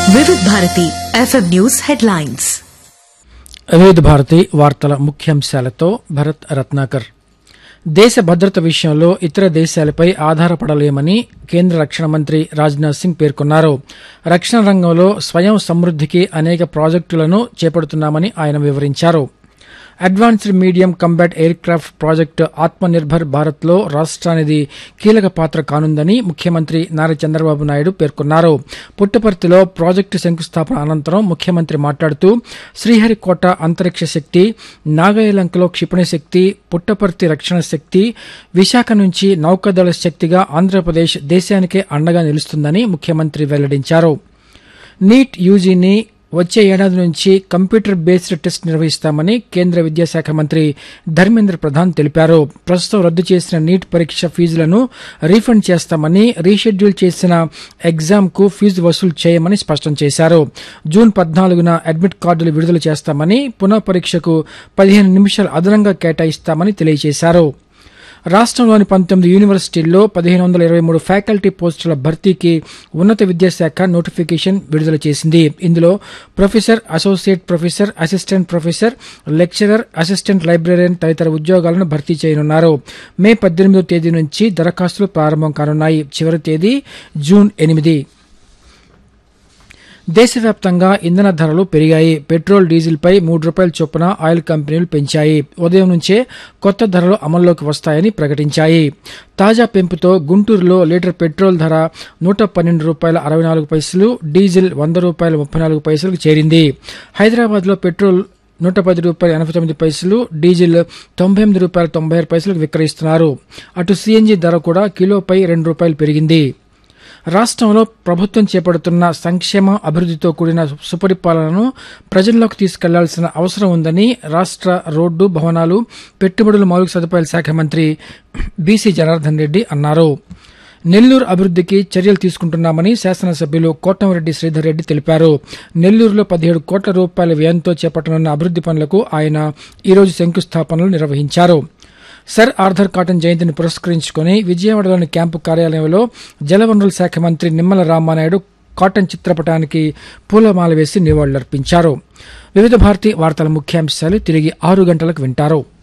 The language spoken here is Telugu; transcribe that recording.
వివిధ భారతి ఎఫ్ఎం న్యూస్ హెడ్లైన్స్ వివిధ భారతి వార్తల ముఖ్యాంశాలతో భరత్ రత్నాకర్ దేశ భద్రత విషయంలో ఇతర దేశాలపై ఆధారపడలేమని కేంద్ర రక్షణ మంత్రి రాజ్నాథ్ సింగ్ పేర్కొన్నారు రక్షణ రంగంలో స్వయం సమృద్ధికి అనేక ప్రాజెక్టులను చేపడుతున్నామని ఆయన వివరించారు advanced medium combat aircraft project Atmanirbhar భారత్లో రాష్ట్రానిది కీలక పాత్ర కానుందని ముఖ్యమంత్రి నారా చంద్రబాబు నాయుడు పేర్కొన్నారు పుట్టపర్తిలో ప్రాజెక్టు శంకుస్థాపన అనంతరం ముఖ్యమంత్రి మాట్లాడుతూ శ్రీహరికోట అంతరిక్ష శక్తి నాగాయలంకలో క్షిపణి శక్తి పుట్టపర్తి రక్షణ శక్తి విశాఖ నుంచి నౌకాదళ శక్తిగా ఆంధ్రప్రదేశ్ దేశానికే అండగా నిలుస్తుందని ముఖ్యమంత్రి వెల్లడించారు నీట్ యూజీని వచ్చే ఏడాది నుంచి కంప్యూటర్ బేస్డ్ టెస్ట్ నిర్వహిస్తామని కేంద్ర విద్యాశాఖ మంత్రి ధర్మేంద్ర ప్రధాన్ తెలిపారు ప్రస్తుతం రద్దు చేసిన నీట్ పరీక్ష ఫీజులను రీఫండ్ చేస్తామని రీషెడ్యూల్ చేసిన ఎగ్జామ్ కు ఫీజు వసూలు చేయమని స్పష్టం చేశారు జూన్ పద్నాలుగున అడ్మిట్ కార్డులు విడుదల చేస్తామని పునః పరీక్షకు పదిహేను నిమిషాలు అదనంగా కేటాయిస్తామని తెలియజేశారు రాష్ట్రంలోని పంతొమ్మిది యూనివర్సిటీల్లో పదిహేను వందల ఇరవై మూడు ఫ్యాకల్టీ పోస్టుల భర్తీకి ఉన్నత విద్యాశాఖ నోటిఫికేషన్ విడుదల చేసింది ఇందులో professor associate professor assistant professor lecturer assistant librarian తదితర ఉద్యోగాలను భర్తీ చేయనున్నారు మే పద్దెనిమిదో తేదీ నుంచి దరఖాస్తులు ప్రారంభం కానున్నాయి చివరి తేదీ జూన్ ఎనిమిది దేశవ్యాప్తంగా ఇంధన ధరలు పెరిగాయి పెట్రోల్ డీజిల్పై మూడు రూపాయల చొప్పున ఆయిల్ కంపెనీలు పెంచాయి ఉదయం నుంచే కొత్త ధరలు అమల్లోకి వస్తాయని ప్రకటించాయి తాజా పెంపుతో గుంటూరులో లీటర్ పెట్రోల్ ధర నూట పన్నెండు రూపాయల అరవై నాలుగు పైసలు డీజిల్ వంద రూపాయల ముప్పై నాలుగు పైసలకు చేరింది హైదరాబాద్లో పెట్రోల్ నూట పది రూపాయల ఎనభై తొమ్మిది పైసలు డీజిల్ తొంభై ఎనిమిది రూపాయల తొంభై ఆరు పైసలకు విక్రయిస్తున్నారు అటు సీఎన్జీ ధర కూడా కిలోపై రెండు రూపాయలు పెరిగింది రాష్ట్రంలో ప్రభుత్వం చేపడుతున్న సంక్షేమ అభివృద్ధితో కూడిన సుపరిపాలనను ప్రజల్లోకి తీసుకెళ్లాల్సిన అవసరం ఉందని రాష్ట్ర రోడ్డు భవనాలు పెట్టుబడుల మౌలిక సదుపాయాల శాఖ మంత్రి బీసీ జనార్దన్ రెడ్డి అన్నారు నెల్లూరు అభివృద్ధికి చర్యలు తీసుకుంటున్నామని శాసనసభ్యులు కోటంరెడ్డి శ్రీధర్ రెడ్డి తెలిపారు నెల్లూరులో పదిహేడు కోట్ల రూపాయల వ్యయంతో చేపట్టనున్న అభివృద్ది పనులకు ఆయన ఈరోజు శంకుస్థాపనలు నిర్వహించారు సర్ ఆర్థర్ కాటన్ జయంతిని పురస్కరించుకుని విజయవాడలోని క్యాంపు కార్యాలయంలో జలవనరుల శాఖ మంత్రి నిమ్మల రామానాయుడు కాటన్ చిత్రపటానికి పూలమాల వేసి నివాళులర్పించారు వివిధ భారతి వార్తల ముఖ్యాంశాలు తిరిగి ఆరు గంటలకు వింటారు